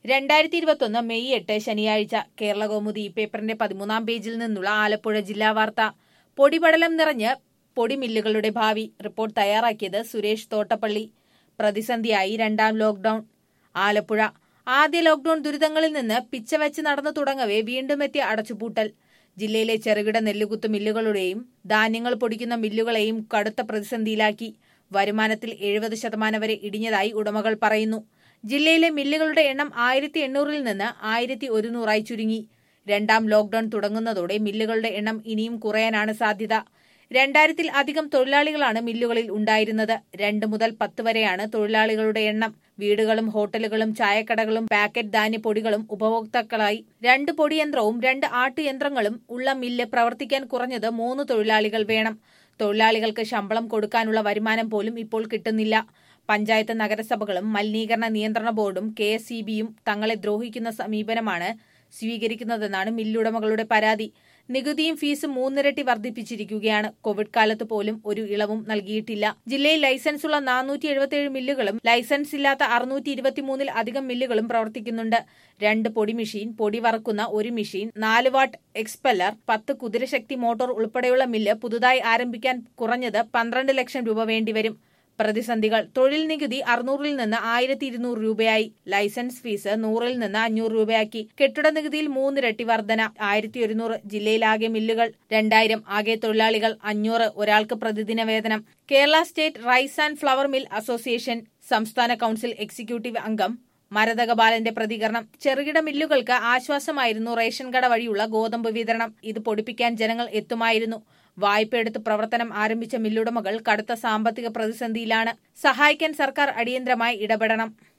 രണ്ടായിരത്തി ഇരുപത്തൊന്ന് മെയ് എട്ട് ശനിയാഴ്ച കേരള കൗമുദി പേപ്പറിന്റെ പതിമൂന്നാം പേജിൽ നിന്നുള്ള ആലപ്പുഴ ജില്ലാ വാർത്ത പൊടിപടലം നിറഞ്ഞ് പൊടിമില്ലുകളുടെ ഭാവി റിപ്പോർട്ട് തയ്യാറാക്കിയത് സുരേഷ് തോട്ടപ്പള്ളി പ്രതിസന്ധിയായി രണ്ടാം ലോക്ഡൌൺ ആലപ്പുഴ ആദ്യ ലോക്ഡൌൺ ദുരിതങ്ങളിൽ നിന്ന് പിച്ചവെച്ച് നടന്നു തുടങ്ങവേ വീണ്ടും എത്തിയ അടച്ചുപൂട്ടൽ ജില്ലയിലെ ചെറുകിട നെല്ലുകുത്തു മില്ലുകളുടെയും ധാന്യങ്ങൾ പൊടിക്കുന്ന മില്ലുകളെയും കടുത്ത പ്രതിസന്ധിയിലാക്കി വരുമാനത്തിൽ എഴുപത് ശതമാനം വരെ ഇടിഞ്ഞതായി ഉടമകൾ പറയുന്നു ജില്ലയിലെ മില്ലുകളുടെ എണ്ണം ആയിരത്തി എണ്ണൂറിൽ നിന്ന് ആയിരത്തി ഒരുന്നൂറായി ചുരുങ്ങി രണ്ടാം ലോക്ഡൌൺ തുടങ്ങുന്നതോടെ മില്ലുകളുടെ എണ്ണം ഇനിയും കുറയാനാണ് സാധ്യത രണ്ടായിരത്തിൽ അധികം തൊഴിലാളികളാണ് മില്ലുകളിൽ ഉണ്ടായിരുന്നത് രണ്ട് മുതൽ പത്ത് വരെയാണ് തൊഴിലാളികളുടെ എണ്ണം വീടുകളും ഹോട്ടലുകളും ചായക്കടകളും പാക്കറ്റ് ധാന്യപ്പൊടികളും ഉപഭോക്താക്കളായി രണ്ട് പൊടിയന്ത്രവും രണ്ട് ആട്ടുയന്ത്രങ്ങളും ഉള്ള മില്ല് പ്രവർത്തിക്കാൻ കുറഞ്ഞത് മൂന്ന് തൊഴിലാളികൾ വേണം തൊഴിലാളികൾക്ക് ശമ്പളം കൊടുക്കാനുള്ള വരുമാനം പോലും ഇപ്പോൾ കിട്ടുന്നില്ല പഞ്ചായത്ത് നഗരസഭകളും മലിനീകരണ നിയന്ത്രണ ബോർഡും കെ എസ് സി ബിയും തങ്ങളെ ദ്രോഹിക്കുന്ന സമീപനമാണ് സ്വീകരിക്കുന്നതെന്നാണ് മില്ലുടമകളുടെ പരാതി നികുതിയും ഫീസും മൂന്നിരട്ടി വർദ്ധിപ്പിച്ചിരിക്കുകയാണ് കോവിഡ് കാലത്ത് പോലും ഒരു ഇളവും നൽകിയിട്ടില്ല ജില്ലയിൽ ലൈസൻസുള്ള നാനൂറ്റി എഴുപത്തിയേഴ് മില്ലുകളും ലൈസൻസ് ഇല്ലാത്ത അറുന്നൂറ്റി ഇരുപത്തിമൂന്നിൽ അധികം മില്ലുകളും പ്രവർത്തിക്കുന്നുണ്ട് രണ്ട് പൊടി മെഷീൻ പൊടി വറക്കുന്ന ഒരു മെഷീൻ നാല് വാട്ട് എക്സ്പെല്ലർ പത്ത് കുതിരശക്തി മോട്ടോർ ഉൾപ്പെടെയുള്ള മില്ല് പുതുതായി ആരംഭിക്കാൻ കുറഞ്ഞത് പന്ത്രണ്ട് ലക്ഷം രൂപ വേണ്ടിവരും പ്രതിസന്ധികൾ തൊഴിൽ നികുതി അറുന്നൂറിൽ നിന്ന് ആയിരത്തി ഇരുന്നൂറ് രൂപയായി ലൈസൻസ് ഫീസ് നൂറിൽ നിന്ന് അഞ്ഞൂറ് രൂപയാക്കി കെട്ടിട നികുതിയിൽ മൂന്നിരട്ടി വർധന ആയിരത്തി ഒരുന്നൂറ് ജില്ലയിലാകെ മില്ലുകൾ രണ്ടായിരം ആകെ തൊഴിലാളികൾ അഞ്ഞൂറ് ഒരാൾക്ക് പ്രതിദിന വേതനം Kerala state rice and flour mill association സംസ്ഥാന കൌൺസിൽ എക്സിക്യൂട്ടീവ് അംഗം മരതക ബാലന്റെ പ്രതികരണം ചെറുകിട മില്ലുകൾക്ക് ആശ്വാസമായിരുന്നു റേഷൻ കട വഴിയുള്ള ഗോതമ്പ് വിതരണം ഇത് പൊടിപ്പിക്കാൻ ജനങ്ങൾ എത്തുമായിരുന്നു വായ്പയെടുത്ത് പ്രവർത്തനം ആരംഭിച്ച മില്ലുടമകൾ കടുത്ത സാമ്പത്തിക പ്രതിസന്ധിയിലാണ് സഹായിക്കാൻ സർക്കാർ അടിയന്തരമായി ഇടപെടണം